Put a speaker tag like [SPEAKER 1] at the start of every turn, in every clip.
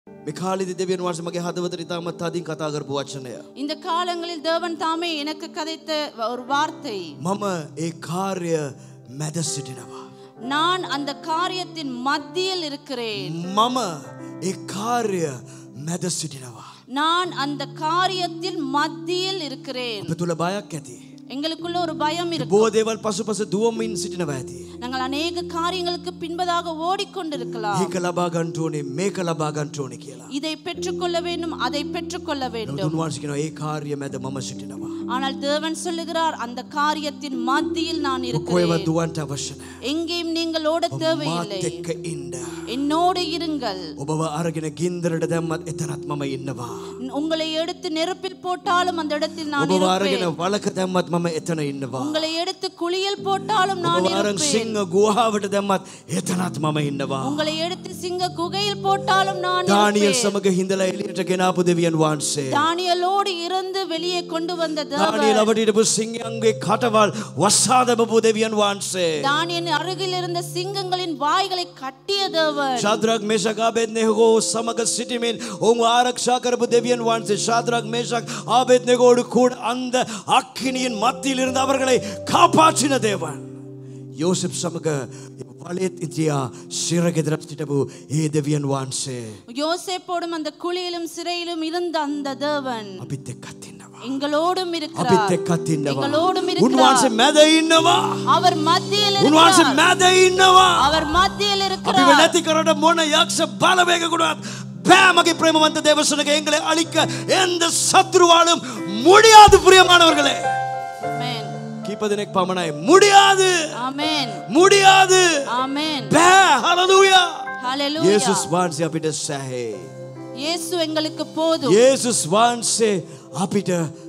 [SPEAKER 1] මේ කාලෙදි දෙවියන් වහන්සේ මගේ හදවතට ඉතාමත් තදින් කතා කරපු වචනය.
[SPEAKER 2] இந்த காலங்களில் தேவன் தாமே எனக்கு கதைத்த ஒரு வார்த்தை
[SPEAKER 1] මම ඒ කාර්ය මැද සිටිනවා.
[SPEAKER 2] நான் அந்த காரியத்தின் மத்தியில் இருக்கிறேன்
[SPEAKER 1] මම ඒ කාර්ය මැද සිටිනවා.
[SPEAKER 2] நான் அந்த காரியத்தின் மத்தியில் இருக்கிறேன்
[SPEAKER 1] අප තුළ බයක් ඇති.
[SPEAKER 2] எங்களுக்குள்ள ஒரு பயம் இருக்கு
[SPEAKER 1] බෝ දේවල් පසු පස දුවමින් සිටිනවා ඇති.
[SPEAKER 2] நாங்கள் அநேக காரியங்களுக்கு பின்பதாக ஓடிக்கொண்டிருக்கலாம்
[SPEAKER 1] ඒක ලබා ගන්න ඕනේ මේක ලබා ගන්න ඕනේ කියලා.
[SPEAKER 2] இதை பெற்றுக்கொள்ள வேண்டும் அதை பெற்றுக்கொள்ள வேண்டும்
[SPEAKER 1] උන්වහන්සේ කියනවා ඒ කාර්ය මැද මම සිටිනවා.
[SPEAKER 2] ஆனால் தேவன் சொல்லுகிறார் அந்த காரியத்தின் மத்தியில் நான்
[SPEAKER 1] කොහෙවත්
[SPEAKER 2] இருக்கிறேன்
[SPEAKER 1] දුවන්ට අවශ්‍ය නැහැ.
[SPEAKER 2] எங்கேயும் நீங்கள் ஓட
[SPEAKER 1] මාත්
[SPEAKER 2] தேவையில்லை
[SPEAKER 1] එක්ක ඉන්න.
[SPEAKER 2] என்னோடு இருங்கள்
[SPEAKER 1] ඔබව අරගෙන ගින්දරට දැම්මත් එතනත් මම ඉන්නවා.
[SPEAKER 2] உங்களை எடுத்து நெருப்பில் போட்டாலும் அந்த இடத்தில் நான்
[SPEAKER 1] ඔබව අරගෙන
[SPEAKER 2] இருப்பேன்
[SPEAKER 1] වලක දැම්මත් මම එතන ඉන්නවා.
[SPEAKER 2] உங்களை எடுத்து குளியல் போட்டாலும் நான்
[SPEAKER 1] ඔබව අරන්
[SPEAKER 2] இருப்பேன்
[SPEAKER 1] සිංහ ගුහාවට දැම්මත් එතනත් මම ඉන්නවා.
[SPEAKER 2] உங்களை எடுத்து சிங்க குகையில் போட்டாலும் நான்
[SPEAKER 1] දානියල්
[SPEAKER 2] இருப்பேன்
[SPEAKER 1] සමග හිඳලා එළියට ගෙනාපු දෙවියන් වහන්සේ.
[SPEAKER 2] தானியலோடு இருந்து வெளியே கொண்டு வந்த
[SPEAKER 1] දානියල්
[SPEAKER 2] தேவன்
[SPEAKER 1] අපට හිටපු සිංහයන්ගේ කටවල් වස්සා දැමපු දෙවියන් වහන්සේ.
[SPEAKER 2] தானியன் அருகில் இருந்த சிங்கங்களின் வாய்களை கட்டிய தேவன்
[SPEAKER 1] ශාද්‍රක් මේෂක් ආබේද්නෙගෝ සමග සිටිමින් ඔවුන් ආරක්ෂා කරපු දෙවියන් වහන්සේ ශාද්‍රක් මේෂක් ආබේද්නෙගෝடு கூட அந்த அக்கினியின் மத்தியில் இருந்து அவர்களை காப்பாற்றின தேவன் யோசப் සමග වලෙත් ඉතියා සිරගෙදරට සිටපු ඒ දෙවියන් වහන්සේ
[SPEAKER 2] யோசேப்போடும் அந்த குழியிலும் சிறையிலும் இருந்த அந்த தேவன்
[SPEAKER 1] අපිත් එක්කත් ඉන්නවා.
[SPEAKER 2] எங்களோடும்
[SPEAKER 1] අපිත්
[SPEAKER 2] இருக்கிறார்
[SPEAKER 1] එක්කත් ඉන්නවා.
[SPEAKER 2] எங்களோடும்
[SPEAKER 1] උන්වහන්සේ
[SPEAKER 2] இருக்கிறார்
[SPEAKER 1] මැද ඉන්නවා.
[SPEAKER 2] அவர் மத்தியில்
[SPEAKER 1] උන්වහන්සේ
[SPEAKER 2] இருக்கிறார்
[SPEAKER 1] මැද ඉන්නවා.
[SPEAKER 2] அவர் மத்தியில்
[SPEAKER 1] අපිව
[SPEAKER 2] இருக்கிறார்
[SPEAKER 1] නැති කරට මොන යක්ෂ බලවේගකුණත් බෑමගේ ප්‍රේමවන්ත தேவசனක எங்களை அழிக்க எந்த சத்ருவாலும் முடியாது பிரியமானவர்களே
[SPEAKER 2] ஆமென்
[SPEAKER 1] கீப்ப දෙනෙක් පමණයි முடியாது
[SPEAKER 2] ஆமென்
[SPEAKER 1] முடியாது
[SPEAKER 2] ஆமென்
[SPEAKER 1] බෑ හලලූයා
[SPEAKER 2] ஹalleluya
[SPEAKER 1] යේසුස් වහන්සේ අපිට සැහේ
[SPEAKER 2] இயேசு எங்களுக்கு போதும்
[SPEAKER 1] යේසුස් වහන්සේ අපිට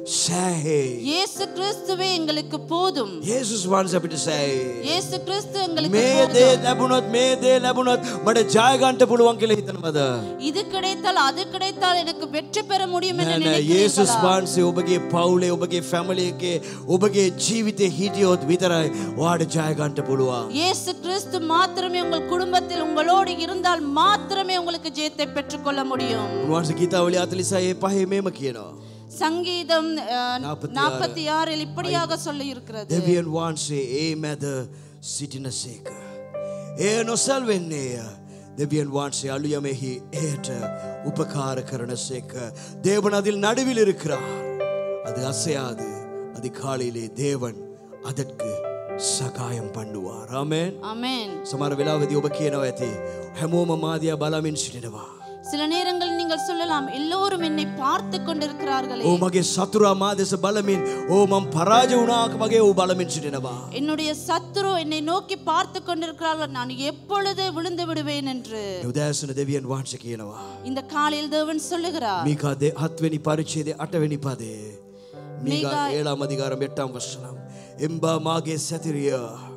[SPEAKER 1] සෑහේ
[SPEAKER 2] இயேசு கிறிஸ்துவே எங்களுக்கு போதும்
[SPEAKER 1] යේසුස් වහන්සේ අපිට සෑහේ
[SPEAKER 2] இயேசு கிறிஸ்து எங்களுக்கு
[SPEAKER 1] මේ
[SPEAKER 2] போதும்
[SPEAKER 1] දේ ලැබුණොත් මේ දේ ලැබුණොත් මට ජයගන්ට පුළුවන් කියලා හිතනවද
[SPEAKER 2] இது கிடைத்தால் அது கிடைத்தால் எனக்கு வெற்றி பெற முடியும் என்று
[SPEAKER 1] නෑ නෑ යේසුස්
[SPEAKER 2] நினைக்கிறீர்களா
[SPEAKER 1] වහන්සේ ඔබගේ පවුලේ ඔබගේ ෆැමිලි එකේ ඔබගේ ජීවිතේ හිටියොත් විතරයි ඔයාට ජයගන්ට පුළුවන්.
[SPEAKER 2] இயேசு கிறிஸ்து மாத்திரமே உங்கள் குடும்பத்தில் உங்களோடு இருந்தால் மாத்திரமே உங்களுக்கு ஜெயத்தை பெற்றுக்கொள்ள முடியும்
[SPEAKER 1] උන්වහන්සේ ගීතාවලිය 46 පහේ මේම කියනවා.
[SPEAKER 2] சங்கீதம்
[SPEAKER 1] நாற்பத்தி
[SPEAKER 2] நாற்பத்தி ஆறில் இப்படியாக சொல்லி இருக்கிறது
[SPEAKER 1] දෙවියන් වහන්සේ ඒ මැද සිටිනසේක. ඒ නොසල් වෙන්නේය. දෙවියන් වහන්සේ අලුයමෙහි එයට උපකාර කරනසේක. தேவன் அதில் நடுவில் இருக்கிறார். அது அசையாது. அதிகாலையிலே தேவன் அதற்கு சகாயம் பண்ணுவார். ஆமென்.
[SPEAKER 2] ஆமென்
[SPEAKER 1] සමර වෙලාවදී ඔබ කියනවා ඇති හැමෝම මාදියා බලමින් සිටිනවා.
[SPEAKER 2] சில நேரங்களில் நீங்கள் சொல்லலாம் எல்லோரும் என்னை பார்த்து கொண்டிருக்கிறார்களே
[SPEAKER 1] ඕ මගේ සතුරා මා දෙස බලමින් ඕ මං පරාජ වුණාක වගේ ඕ බලමින් සිටිනවා.
[SPEAKER 2] என்னுடைய சத்துரு என்னை நோக்கி பார்த்து கொண்டிருக்கிறார்கள் நான் எப்பொழுது விழுந்து விடுவேன் என்று
[SPEAKER 1] උදෑසන දෙවියන් වහන්ස කියනවා.
[SPEAKER 2] இந்த காலையில் தேவன் சொல்லுகிறார்
[SPEAKER 1] මීකා දෙ හත්වනි පරිච්චේදය අටවැනි පදේ. මීකා
[SPEAKER 2] මීකා-
[SPEAKER 1] ඒලා මදිකාර මෙට්ටම් වශනම්. එම්බා මාගේ සැතිරිය.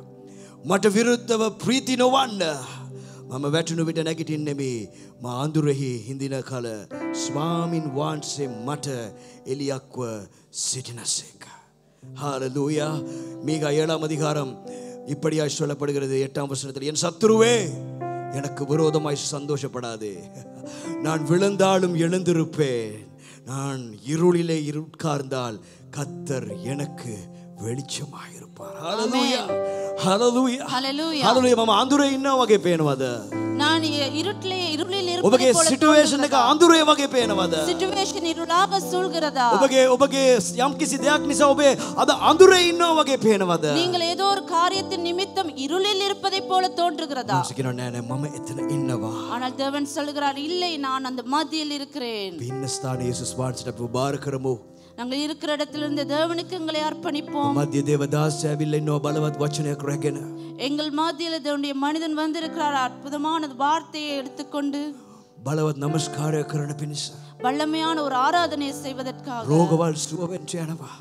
[SPEAKER 1] මට විරුද්ධව ප්‍රීති නොවන්න. මම වැටනු විට නැගිටින්නෙමි මා අඳුරෙහි හිඳින කල ස්වාමින් වහන්සේ මට එලියක්ව සිටිනසේක. ஹalleluya மீகா ஏழாம் அதிகாரம் இப்படியாய் சொல்லப்படுகிறது எட்டாம் வசனத்தில் என் சத்துருவே எனக்கு விரோதமாய் சந்தோஷப்படாதே நான் விழுந்தாலும் எழுந்திருப்பேன் நான் இருளிலே உட்கார்ந்தால் கத்தர் எனக்கு வெளிச்சமாயிருப்பார் ஹalleluya ஹalleluya
[SPEAKER 2] Hallelujah.
[SPEAKER 1] ஹalleluya මම අඳුරේ ඉන්නා වගේ පේනවද
[SPEAKER 2] நான் இ- இருட்டிலே இருளில்
[SPEAKER 1] ඔබගේ
[SPEAKER 2] இருப்பதை போல
[SPEAKER 1] සිටුවේෂන් එක අඳුරේ වගේ පේනවද
[SPEAKER 2] சிச்சுவேஷன் இருளாக சூழ்கிறதா
[SPEAKER 1] ඔබගේ ඔබගේ යම් කිසි දෙයක් නිසා ඔබේ අද අඳුරේ ඉන්නවා වගේ පේනවද
[SPEAKER 2] நீங்கள் ஏதோ ஒரு காரியத்தின் நிமித்தம் இருளில் இருப்பதை போல தோன்றுகிறதா
[SPEAKER 1] සිකන නෑනෑ මම එතන ඉන්නවා
[SPEAKER 2] ஆனால் தேவன் சொல்லுகிறார் இல்லை நான் அந்த மத்தியில் இருக்கிறேன்
[SPEAKER 1] පින්න ස්ථාන යේසුස් වහන්සට අප භාර කරමු
[SPEAKER 2] நாங்கள் இருக்கிற இடத்திலிருந்து தேவனுக்கு எங்களை அர்ப்பணிப்போம்
[SPEAKER 1] මධ්‍ය දේවදාස් ඇවිල්ල ඉන්නවා බලවත් වචනයක් රැගෙන
[SPEAKER 2] எங்கள் மத்தியில் தேவனுடைய மனிதன் வந்திருக்கிறார் அற்புதமான வார்த்தையை எடுத்துக்கொண்டு
[SPEAKER 1] බලවත් නමස්කාරය කරන පිණිස
[SPEAKER 2] வல்லமையான ஒரு ஆராதனையை செய்வதற்காக
[SPEAKER 1] රෝගවල් සුවවෙන්ට යනවා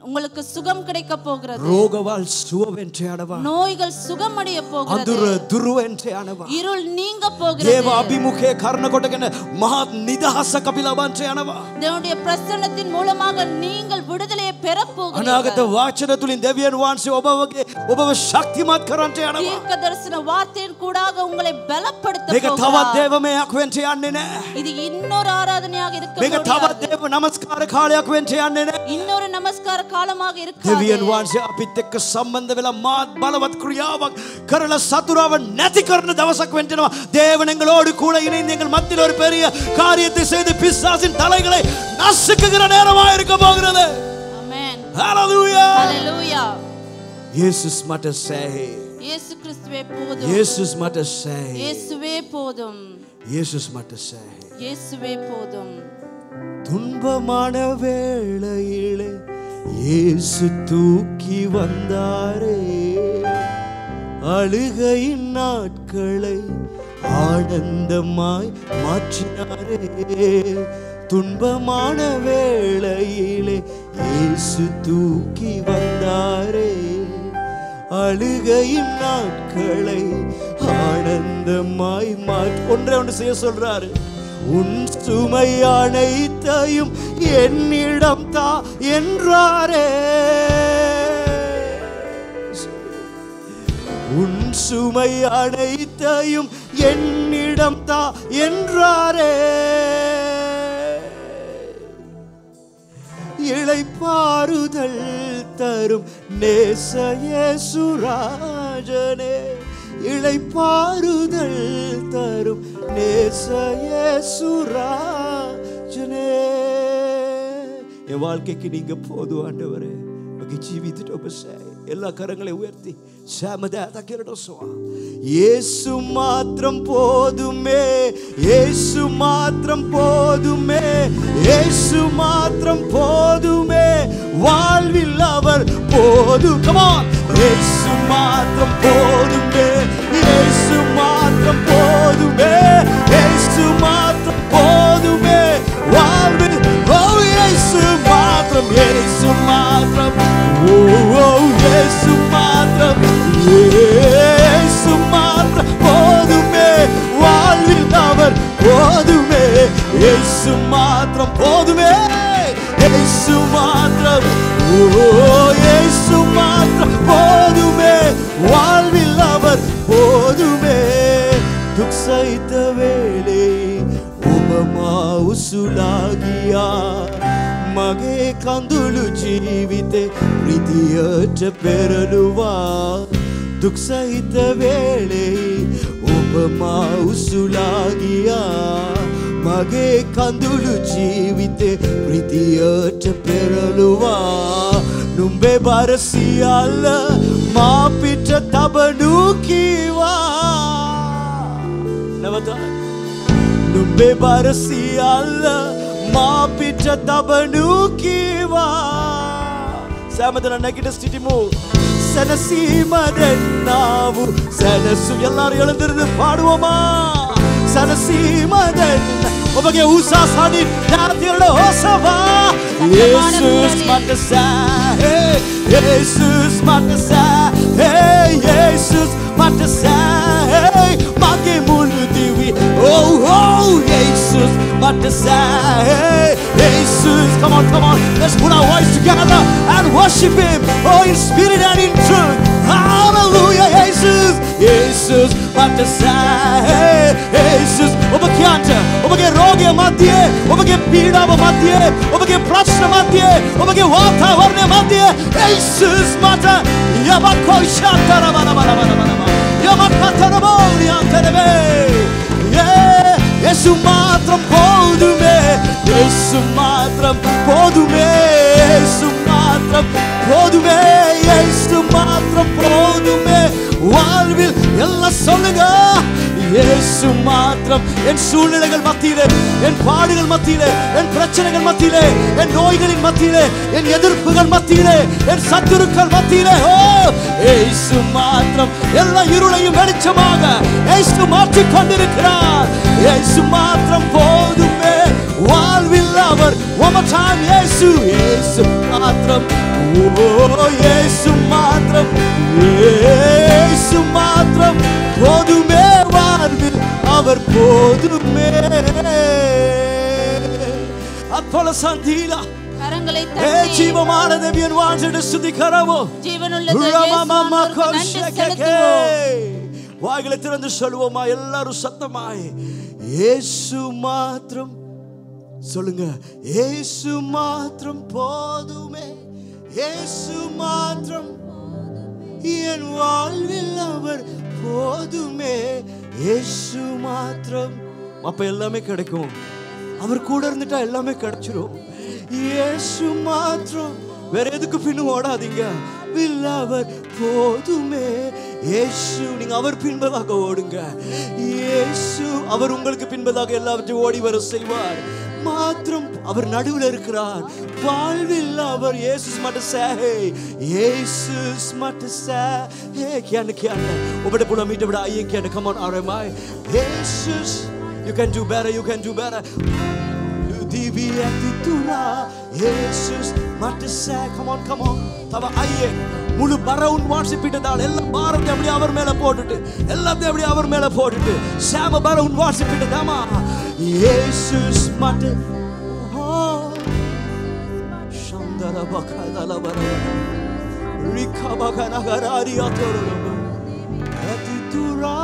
[SPEAKER 2] உங்களுக்கு சுகம் கிடைக்க போகிறது
[SPEAKER 1] ರೋಗವಾಲ್ ಸುವವೆಂಟೆ ಅಣವ
[SPEAKER 2] நோய்கள் சுகமடைய போகிறது
[SPEAKER 1] ಅದುರ ದುರುವೆಂಟೆ ಅಣವ
[SPEAKER 2] இருள் நீங்க
[SPEAKER 1] ದೇವ
[SPEAKER 2] போகிறது
[SPEAKER 1] ಅಭಿಮುಖೆ ಕಾರಣ ಕೊಟ್ಟಗನ ಮಹಾ ನಿದಹಸ ಕಪಿಲವಂಚೆ ಅಣವ
[SPEAKER 2] தேவனுடைய பிரசன்னத்தின் மூலமாக நீங்கள் விடுதலையை பெற
[SPEAKER 1] ಅನಾಗತ
[SPEAKER 2] போகிறீர்கள்
[SPEAKER 1] ವಾಚನ ತುಳಿ ದೇವಿಯನ್ ವಾನ್ಸಿ ಒಬ್ಬವಗೆ ಒಬ್ಬವ ಶಕ್ತಿಮತ್ ಕರಂಟೆ ಅಣವ
[SPEAKER 2] தீர்க்க தரிசன வார்த்தையின் கூடாக உங்களை பலப்படுத்த
[SPEAKER 1] ಬೇಗ ತವ
[SPEAKER 2] போகிறார்.
[SPEAKER 1] ದೇವಮೇ ಹಾಕುವೆಂಟೆ ಅನ್ನೆನೆ
[SPEAKER 2] இது இன்னொரு ஆராதனையாக இருக்க
[SPEAKER 1] ಬೇಗ ತವ
[SPEAKER 2] முடியாது.
[SPEAKER 1] ದೇವ ನಮಸ್ಕಾರ ಕಾಳಿ ಹಾಕುವೆಂಟೆ ಅನ್ನೆನೆ
[SPEAKER 2] இன்னொரு நமஸ்கார காலமாக
[SPEAKER 1] දෙවියන්
[SPEAKER 2] இருக்காது
[SPEAKER 1] වහන්සේ අපිත් එක්ක සම්බන්ධ වෙලා මාත් බලවත් ක්‍රියාවක් කරලා සතුරාව නැති කරන දවසක් වෙන්ටෙනවා தேவன் எங்களோடு கூட இணைந்து எங்கள் மத்தியில் ஒரு பெரிய காரியத்தை செய்து பிசாசின் தலைகளை நசுக்குகிற நேரமாக இருக்க போகிறது
[SPEAKER 2] ஆமென்
[SPEAKER 1] Hallelujah.
[SPEAKER 2] ஹalleluya
[SPEAKER 1] இயேசுஸ் மட்ட சே
[SPEAKER 2] இயேசு கிறிஸ்துவே போதும்
[SPEAKER 1] இயேசுஸ் மட்ட சே
[SPEAKER 2] இயேசுவே போதும்
[SPEAKER 1] இயேசுஸ் மட்ட சே
[SPEAKER 2] இயேசுவே போதும்
[SPEAKER 1] துன்பமான வேளையிலே இயேசு தூக்கி வந்தாரே அழுகையின் நாட்களை ஆனந்தமாய் மாற்றினாரே துன்பமான வேளையிலே இயேசு தூக்கி வந்தாரே அழுகையின் நாட்களை ஆனந்தமாய் மாற்றி ஒன்றை ஒன்று செய்ய சொல்றாரு உன் சுமை அனைத்தையும் என்னிடம் தா என்றாரே உன் சுமை அனைத்தையும் என்னிடம் தா என்றாரே இளைப்பாறுதல் தரும் நேசயே சுராஜனே இளைப்பாறுதல் தரும் நேசயே சுராஜனே என் வாழ்க்கைக்கு நீங்க போதும் ஆண்டவரே உங்க ஜீவித்துட்டு ඔබ සෑ எல்லா கரங்களை உயர்த்தி சாமதா கிரடோசுவா இயேசு மாத்திரம் போதுமே இயேசு மாத்திரம் போதுமே இயேசு மாத்திரம் போதுமே வாழ்வில் அவர் போதும் கமான் இயேசு மாத்திரம் போதுமே இயேசு மாத்திரம் போதுமே இயேசு மாத்திரம் போதுமே வாழ்வில் ஓ இயேசு மாத்திரம் இயேசு மாத்திரம் ஓ ஓ இயேசு மாத்திரம் இயேசு மாத்திரம் போதுமே வாழ்வில் அவர் போதுமே இயேசு மாத்திரம் போதுமே இயேசு மாத்திரம் ஓ இயேசு மாத்திரம் போதுமே வாழ்வில் அவர் போதுமே துக் சைத்த வேளை உபமா உசுலாகியா මගේ කඳුළු ජීවිතේ ප්‍රිතියට පෙරළුවා දුක්සහිත වේලෙයි ඔබ මා උසුලාගියා මගේ කඳුළු ජීවිතේ ප්‍රිතියට පෙරළුවා නුම්බේ බරසිියල්ල මාපිට තබනු කීවා නැවත නුම්බේ බරසිියල්ල මාපිට තබනු කීවා සෑමතන නැගිට සිටිමු සැනසීම දෙන්නාවු සැනසු எல்லாரும் எழுந்திருந்து பாடுவோமா සැනසීම දෙන්න ඔබගේ උසා සඩින් ජාතිවල හොසවා යේසුස් මට සෑ යේසුස් මට සෑ යේසුස් මට සෑ මගේ මුළු දිවි Oh, oh, Jesus, but to say, Jesus, come on, come on, let's put our voice together and worship Him, oh, in spirit and in truth. Hallelujah, Jesus, Jesus, but to say, Jesus, ඔබගේ අන්ට, ඔබගේ රෝගය මධ්‍යයේ, ඔබගේ පීඩාව මධ්‍යයේ, ඔබගේ ප්‍රශ්න මධ්‍යයේ, ඔබගේ වාතාවරණය මධ්‍යයේ, Jesus මට යමක් ශාන්තර බල බල බල බල බල. යමක් අතර බෝලි අන්තරවේ. యేసు మాత్రం పోదుమే యేసు మాత్రం పోదుమే యేసు మాత్రం போதுமே యేసు மாத்திரம் போதுமே வாழ்வில் எல்லாம் சொல்லுங்க இயேசு மாத்திரம் என் சூழ்நிலைகள் மத்தியிலே என் பாடுகள் மத்தியிலே என் பிரச்சனைகள் மத்தியிலே என் நோய்களின் மத்தியிலே என் எதிர்ப்புகள் மத்தியிலே என் சத்துருக்கள் மத்தியிலே ஓ இயேசு மாத்திரம் எல்லா இருளையும் வெளிச்சமாக இயேசு மாற்றிக் கொண்டிருக்கிறார் இயேசு மாத்திரம் போதுமே வாழ்வில் அவர் one more time இயேசு இயேசு மாத்திரம் ஓ இயேசு மாத்திரம் இயேசு மாத்திரம் போதுமே வாழ்வில் அவர் போதுமே அப்போல சந்தீலா
[SPEAKER 2] கரங்களை
[SPEAKER 1] ஏ
[SPEAKER 2] தட்டி
[SPEAKER 1] ஜீவமான தேவியன் வாழ்ந்துட்டு சுதிக்கரவோ
[SPEAKER 2] ஜீவனுள்ள இயேசுவானவருக்கு நன்றி செலுத்துவோம்
[SPEAKER 1] வாய்களை திறந்து சொல்லுவோமா எல்லாரும் சத்தமாய் இயேசு மாத்திரம் சொல்லுங்க இயேசு மாத்திரம் போதுமே இயேசு மாத்திரம் என் வாழ்வில் அவர் போதுமே இயேசு மாத்திரம் அப்ப எல்லாமே கிடைக்கும் அவர் கூட இருந்துட்டா எல்லாமே கிடைச்சிரும் இயேசு மாத்திரம் வேற எதுக்கு பின்னும் ஓடாதீங்க வில் அவர் போதுமே இயேசு நீங்க அவர் பின்பதாக ஓடுங்க இயேசு அவர் உங்களுக்கு பின்பதாக எல்லாவற்றையும் ஓடி வர செய்வார் மாத்திரம் அவர் நடுவில் இருக்கிறார் வாழ்வில் அவர் இயேசுஸ் மட்டும் சே இயேசுஸ் மட்டும் சே ஹே கியான் கியான் ඔබට පුළුවන් මීට වඩා අයියෙන් කියන්න come on RMI Jesus you can do better you can do better දිවි ඇති තුලා Jesus මට සෑ come on come on තව අයියෙන් முழு பரவுன் வாட்சி பிட்ட தாள் எல்லாம் பாரத்தை அப்படியே அவர் மேல போட்டுட்டு எல்லாத்தையும் அப்படியே அவர் மேல போட்டுட்டு சாம பரவுன் வாட்சி பிட்ட தாமா இயேசுஸ் மட்டு சந்தர பகதல பரவ ரிகா பகன கராரி அத்தோரோ அதி துரா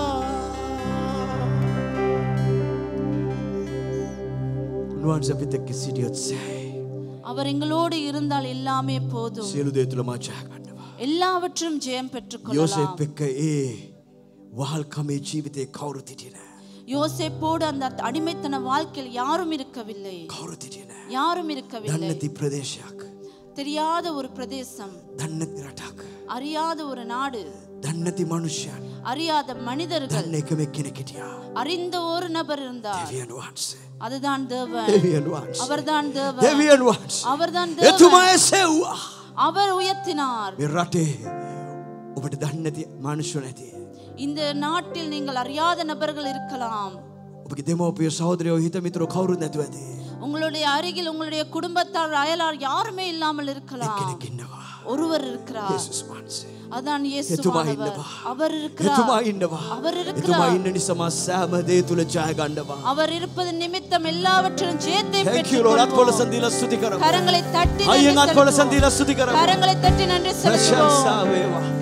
[SPEAKER 1] උන්වහන්සේ අපිත් එක්ක සිටියොත් සෑයි
[SPEAKER 2] அவர் எங்களோடு இருந்தால் எல்லாமே போதும்
[SPEAKER 1] සියලු දේ තුළ මා ජය ගන්නවා.
[SPEAKER 2] எல்லாவற்றும் ஜெயம் பெற்றுக் கொள்ளலாம்
[SPEAKER 1] යෝසෙප් එක්ක ඒ වහල්කමේ ජීවිතේ කවුරු හිටියේ නෑ.
[SPEAKER 2] யோசேப்போடு அந்த அடிமைத்தன வாழ்க்கையில் யாரும் இருக்கவில்லை
[SPEAKER 1] කවුරු හිටියේ නෑ.
[SPEAKER 2] யாரும் இருக்கவில்லை
[SPEAKER 1] දන්නති ප්‍රදේශයක්.
[SPEAKER 2] தெரியாத ஒரு பிரதேசம்
[SPEAKER 1] දන්නති රටක්.
[SPEAKER 2] அறியாத ஒரு நாடு
[SPEAKER 1] දන්නති මනුෂ්‍යයන්.
[SPEAKER 2] அறியாத மனிதர்கள்
[SPEAKER 1] දන්න එකම කෙනෙක් හිටියා.
[SPEAKER 2] அறிந்த ஒரு நபர் இருந்தார்
[SPEAKER 1] දෙවියන් වහන්සේ.
[SPEAKER 2] அதுதான் தேவன்
[SPEAKER 1] දෙවියන් වහන්සේ.
[SPEAKER 2] அவர்தான் தேவன்
[SPEAKER 1] දෙවියන් වහන්සේ.
[SPEAKER 2] அவர்தான் தேவன்
[SPEAKER 1] එතුමා සෙව්වා.
[SPEAKER 2] அவர் உயர்த்தினார்
[SPEAKER 1] මේ රටේ ඔබට දන්නති මනුෂ්‍ය නැති.
[SPEAKER 2] இந்த நாட்டில் நீங்கள் அறியாத நபர்கள் இருக்கலாம்
[SPEAKER 1] ඔබගේ දෙමෝපිය සහෝදරයෝ හිත මිතුරෝ කවුරුත් නැතුව ඇති.
[SPEAKER 2] உங்களுடைய அருகில் உங்களுடைய குடும்பத்தார் அயலார் யாருமே இல்லாமல் இருக்கலாம்
[SPEAKER 1] කෙනෙක් ඉන්නවා.
[SPEAKER 2] ஒருவர் இருக்கிறார்
[SPEAKER 1] යේසුස් වහන්සේ.
[SPEAKER 2] அதான்
[SPEAKER 1] එතුමා
[SPEAKER 2] இயேசுவானவர்
[SPEAKER 1] ඉන්නවා.
[SPEAKER 2] அவர்
[SPEAKER 1] එතුමා
[SPEAKER 2] இருக்கிறார்
[SPEAKER 1] ඉන්නවා.
[SPEAKER 2] அவர்
[SPEAKER 1] එතුමා
[SPEAKER 2] இருக்கிறார்
[SPEAKER 1] ඉන්න නිසාම සෑම දේ තුල ජය ගන්නවා.
[SPEAKER 2] அவர் இருப்பது நிமித்தம் எல்லாவற்றிலும் ஜெயத்தை
[SPEAKER 1] Thank you
[SPEAKER 2] பெற்றுக்
[SPEAKER 1] Lord. අත්කොල
[SPEAKER 2] கொள்வோம்.
[SPEAKER 1] සන්දීලා ස්තුති කරමු.
[SPEAKER 2] கரங்களை தட்டி நன்றி
[SPEAKER 1] අයියෙන් අත්කොල
[SPEAKER 2] செலுத்துவோம்.
[SPEAKER 1] සන්දීලා ස්තුති කරමු.
[SPEAKER 2] கரங்களை தட்டி நன்றி செலுத்துவோம்
[SPEAKER 1] ප්‍රශංසා වේවා.